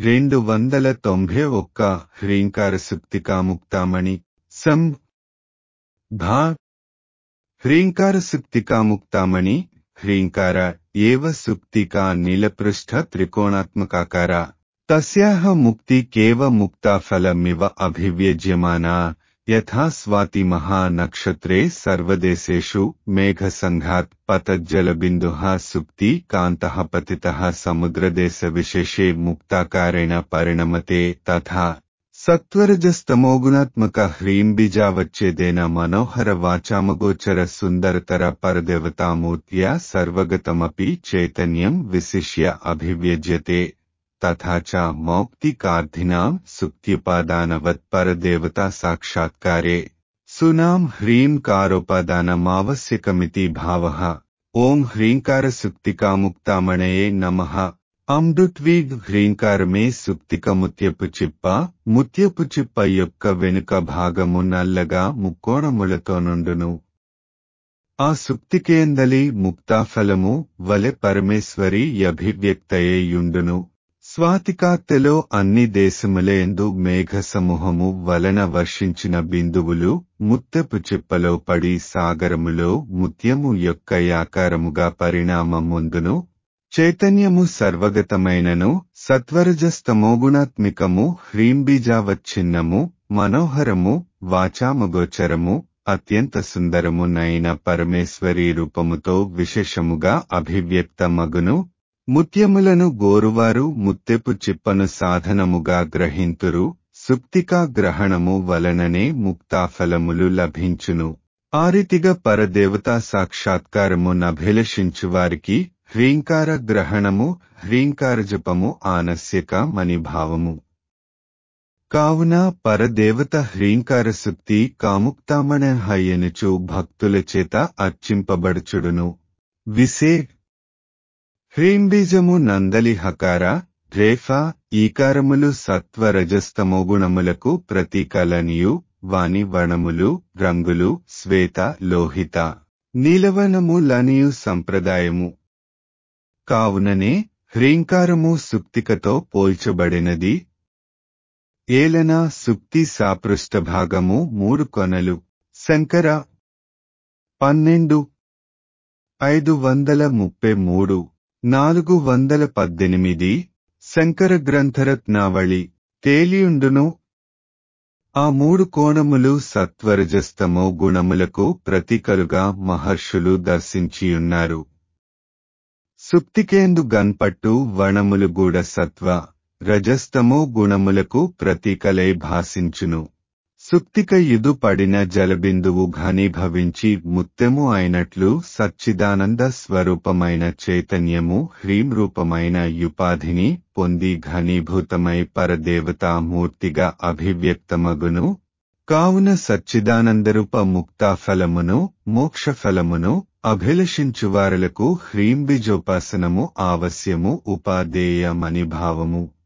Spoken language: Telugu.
రెండు వందల తొంభై ఒక్క హ్రీంకార సుక్తికాముక్తామణి సం భా హ్రీంకార సుక్తికాముక్తామణి హ్రీంకార ఏవ సుక్తికా నీలపృష్ఠ త్రికోణాత్మకాకార తస్యాహ ముక్తి కేవ ముక్తాఫలమివ అభివ్యజ్యమానా యథా స్వాతి మహానక్షత్రే సర్వదేశేషు మేఘసంఘాత్ పతజ్జలబిందుః సుక్తి కాంతః పతితः సముద్రదేశవిశేషే ముక్తాకారేణ పరిణమతే తథా సత్వరజస్తమోగుణాత్మక హ్రీంబీజావచ్ఛేదేన మనోహర వాచామగోచర సుందరతర పరదేవతామూర్త్యా సర్వగతమపి చైతన్యం విశిష్య అభివ్యజ్యతే తథా చ మౌక్తికార్థినాం సుక్త్యుపాదానవత్ పరదేవతా సాక్షాత్కారే సునాం హ్రీం కారోపాదానమావశ్యకమితి భావః ఓం హ్రీంకార సుక్తికాముక్తామణయే నమః అమృత్వీగ్ హ్రీంకారమే సుక్తిక ముత్యపు చిప్ప ముత్యపు చిప్ప యొక్క వెనుక భాగము నల్లగా ముక్కోణములతో నుండును ఆ సుక్తికేందలి ముక్తాఫలము వలె పరమేశ్వరి అభివ్యక్తయేయుండును స్వాతికాత్తెలో అన్ని దేశములేందు మేఘ సమూహము వలన వర్షించిన బిందువులు ముత్తెపు చిప్పలో పడి సాగరములో ముత్యము యొక్క యాకారముగా పరిణామముందును చైతన్యము సర్వగతమైనను సత్వరజస్తమోగుణాత్మికము హ్రీంబీజావచ్ఛిన్నము మనోహరము వాచామగోచరము అత్యంత సుందరమునైన పరమేశ్వరీ రూపముతో విశేషముగా అభివ్యక్తమగును ముత్యములను గోరువారు ముత్తెపు చిప్పను సాధనముగా గ్రహింతురు సుక్తికా గ్రహణము వలననే ముక్తాఫలములు లభించును ఆరితిగా పరదేవతా సాక్షాత్కారము నభిలషించు వారికి హ్రీంకార గ్రహణము హ్రీంకార జపము ఆనస్యక మణిభావము కావున పరదేవత హ్రీంకార సుక్తి కాముక్తామణ హయ్యనుచు భక్తుల చేత అర్చింపబడుచుడును విసే హ్రీంబీజము నందలి హకార రేఫా ఈకారములు సత్వరజస్తమోగుణములకు ప్రతీకలనియు వాని వణములు రంగులు శ్వేత లోహిత నీలవనములనియు సంప్రదాయము కావుననే హ్రీంకారము సుక్తికతో పోల్చబడినది ఏలన సుక్తి సాపృష్ఠభాగము మూడు కొనలు శంకర పన్నెండు ఐదు వందల ముప్పై మూడు నాలుగు వందల పద్దెనిమిది శంకర గ్రంథరత్నావళి తేలియుండును ఆ మూడు కోణములు సత్వరజస్తమో గుణములకు ప్రతీకలుగా మహర్షులు దర్శించియున్నారు సుక్తికేందు గన్పట్టు వణములు గూడ సత్వ రజస్తమో గుణములకు ప్రతీకలై భాసించును సుక్తిక యుదు పడిన జలబిందువు ఘనీభవించి ముత్తెము అయినట్లు సచ్చిదానంద స్వరూపమైన చైతన్యము హ్రీం రూపమైన యుపాధిని పొంది ఘనీభూతమై పరదేవతా మూర్తిగా అభివ్యక్తమగును కావున సచ్చిదానందరూప ముక్తాఫలమును మోక్షఫలమును అభిలషించువారలకు హ్రీంబిజోపాసనము ఆవశ్యము ఉపాదేయమని భావము